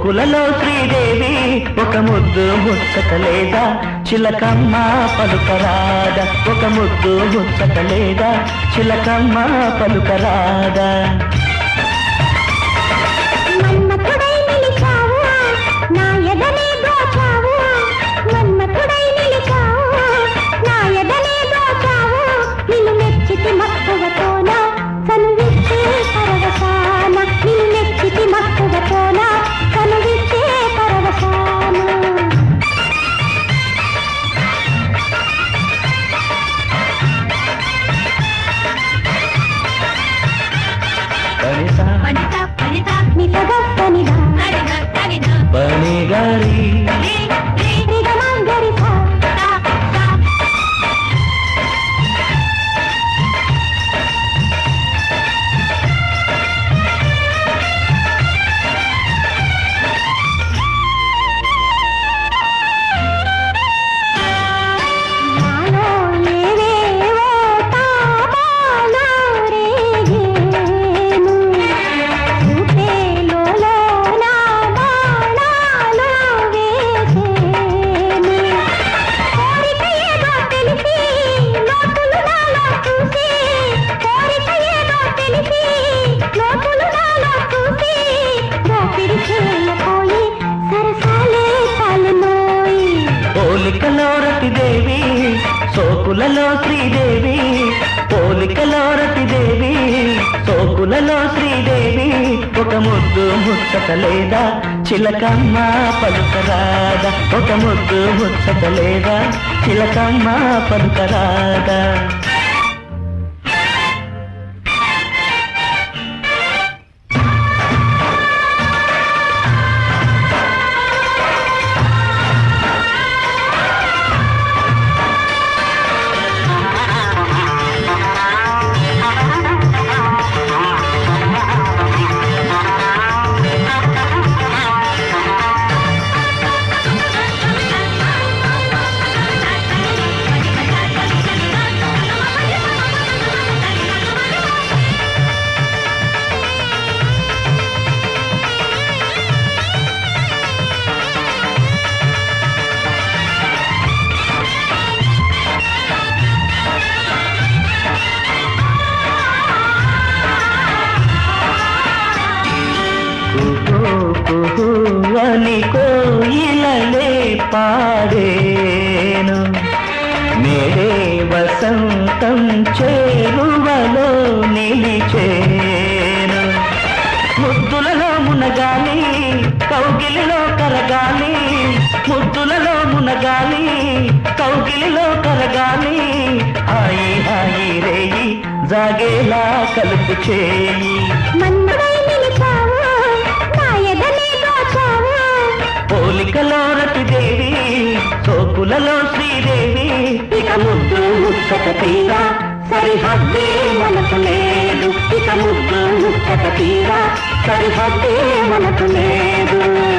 సోకులలో శ్రీదేవి ఒక ముద్దు ముచ్చట లేదా చిలకమ్మ పలుకరాదా ఒక ముద్దు ముచ్చట లేదా చిలకమ్మ పలుకరాదా మన్మథుడై నిలిచావు నా ఎదనే దోచావు మన్మథుడై నిలిచావు నా ఎదనే దోచావు నిన్ను మెచ్చితి మక్కువతోన కనువిచ్చే పరవశాన నిన్ను మెచ్చితి మక్కువతోన కనువిచ్చే పరవశాన పనిసా పనిత పనిత నిసగా పనిగా తనిద తనిద పని గారి రే రే నిగమంగరిసా తా తా నాలో ఏవేవో తాపాలు రేగేను చూపేలోలో నా బాణాలు వేసేను కోరిక ఏదో తెలిసి లోతులు నాలో చూసి కోరిక ఏదో తెలిసి లోతులు నాలో చూసి దోపిడి చేయపోయి సరసాలే పాలనోయి పోలికలో రతిదేవి సోకులలో శ్రీదేవి పోలికలో రతిదేవి సోకులలో శ్రీదేవి ఒక ముద్దు ముచ్చట లేదా చిలకమ్మ పలుకరాదా ఒక ముద్దు ముచ్చట లేదా చిలకమ్మ పలుకరాదా కుహు కుహు అని కోయిలలే పాడేను నేడే వసంతం చేరువలో నిలిచేను ముద్దులలో మునగాలి కౌగిలిలో కరగాలి ముద్దులలో మునగాలి కౌగిలిలో కరగాలి హాయి హాయి రేయి జాగేలా కలుపు చేయి మన్నుడై నిలిచావు నా ఎదనే దోచావు పోలికలో రతిదేవి సోకులలో శ్రీదేవి ఇక ముద్దు ముచ్చట తీరా సరిహద్దే మనకు లేదు ఇక ముద్దు ముచ్చట తీరా సరిహద్దే మనకు లేదు